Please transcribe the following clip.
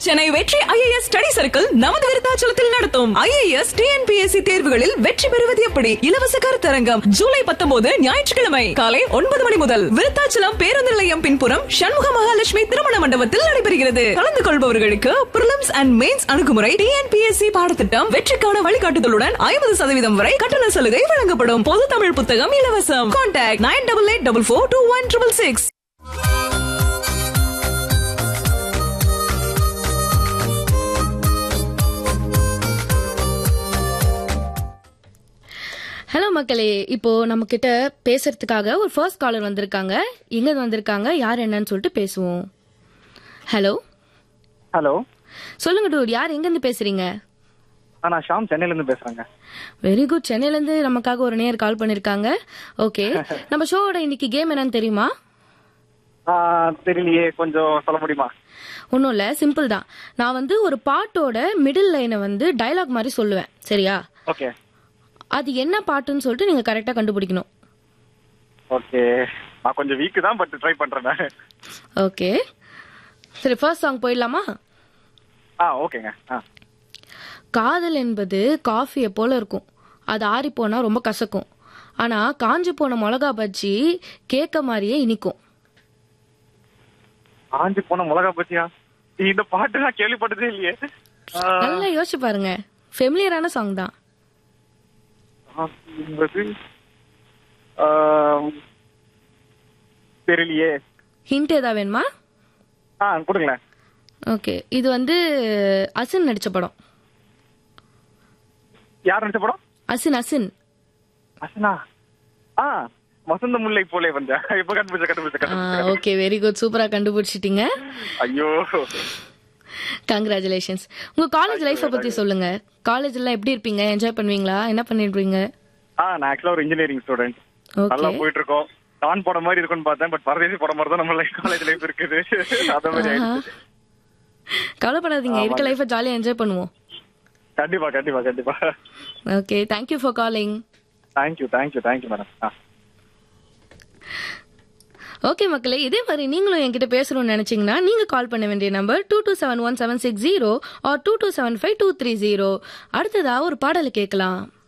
சென்னை வெற்றி IAS study circle நமது விருத்தாச்சலத்தில் நடத்தும் ஐஏஎஸ் டிஎன்பிஎஸ்சி தேர்வுகளில் வெற்றி பெறுவது எப்படி இலவச கருத்தரங்கம் ஜூலை பத்தொன்பது ஞாயிற்றுக்கிழமை காலை ஒன்பது மணி முதல் விருத்தாச்சலம் பேருந்து நிலையம் பின்புறம் சண்முக மகாலட்சுமி திருமண மண்டபத்தில் நடைபெறுகிறது கலந்து கொள்பவர்களுக்கு பிரிலிம்ஸ் அண்ட் மெயின்ஸ் அணுகுமுறை டிஎன்பிஎஸ்சி பாடத்திட்டம் வெற்றிக்கான வழிகாட்டுதலுடன் ஐம்பது சதவீதம் வரை கட்டண சலுகை வழங்கப்படும் பொது தமிழ் புத்தகம் இலவசம் contact nine double eight double four two one triple six hello மக்களே இப்போ நம்ம கிட்ட பேசுறதுக்காக ஒரு ஃபர்ஸ்ட் காலர் வந்திருக்காங்க எங்க வந்திருக்காங்க யார் என்னன்னு சொல்லிட்டு பேசுவோம் ஹலோ ஹலோ சொல்லுங்க டூட் யார் எங்க இருந்து பேசுறீங்க ஆ, நான் ஷாம் சென்னையில இருந்து பேசுறேங்க வெரி குட் சென்னையில இருந்து நமக்காக ஒரு நேர் கால் பண்ணிருக்காங்க ஓகே நம்ம ஷோவோட இன்னைக்கு கேம் என்னன்னு தெரியுமா ஆ, தெரியலையே கொஞ்சம் சொல்ல முடியுமா ஒன்றும் இல்லை சிம்பிள் தான் நான் வந்து ஒரு பாட்டோட மிடில் லைனை வந்து டயலாக் மாதிரி சொல்லுவேன் சரியா ஓகே அது என்ன பாட்டுன்னு சொல்லிட்டு நீங்க கரெக்டாக கண்டுபிடிக்கணும் ஓகே நான் கொஞ்சம் வீக் தான் பட் ட்ரை பண்றேன் நான். ஓகே சரி ஃபர்ஸ்ட் சாங் போயிடலாமா ஆ ஓகேங்க ஆ காதல் என்பது காஃபியை போல இருக்கும் அது ஆறி போனா ரொம்ப கசக்கும் ஆனா காஞ்சு போன மிளகா பஜ்ஜி கேக்க மாதிரியே இனிக்கும் ஆஞ்சு போன மிளகா பத்தியா இந்த பாட்டு நான் கேள்விப்பட்டதே இல்லையே ஆ, நல்லா யோசிச்சு பாருங்க ஃபெமிலியரான சாங் தான் என்பது, ஆ, தெரியலையே ஹிண்ட் ஏதா வேணுமா ஆ கொடுங்களேன் ஓகே இது வந்து அசின் நடிச்ச படம் யார் நடிச்ச படம் அசின் அசின் அசனா ஆ வசந்த முல்லை போலே வந்த இப்ப கண்டுபிடிச்ச கண்டுபிடிச்ச கண்டுபிடிச்ச ஓகே வெரி குட் சூப்பரா கண்டுபிடிச்சிட்டீங்க ஐயோ கங்க்ராச்சுலேஷன்ஸ் உங்க காலேஜ் லைஃப்பை பத்தி சொல்லுங்க காலேஜ்ல எப்படி இருப்பீங்க என்ஜாய் பண்ணுவீங்களா என்ன பண்ணிடுவீங்க ஆ நான் ஆக்சுவலா ஒரு இன்ஜினியரிங் ஸ்டூடெண்ட் நல்லா ஓகே போயிட்டு இருக்கோம் டான் போட மாதிரி இருக்கும்னு பார்த்தேன் பட் பரதேசி போட மாதிரி தான் நம்ம லைஃப் காலேஜ் லைஃப் இருக்குது அத மாதிரி ஆயிடுச்சு கவலைப்படாதீங்க இருக்க லைஃப்பை ஜாலியா என்ஜாய் பண்ணுவோம் கண்டிப்பா கண்டிப்பா கண்டிப்பா okay thank you for calling thank you thank you thank you madam ஆ ஓகே மக்களே இதே மாதிரி நீங்களும் என்கிட்ட பேசணும்னு நினைச்சீங்கன்னா நீங்க கால் பண்ண வேண்டிய number two two seven one seven six zero or two two seven five two three zero அடுத்ததா ஒரு பாடலை கேட்கலாம்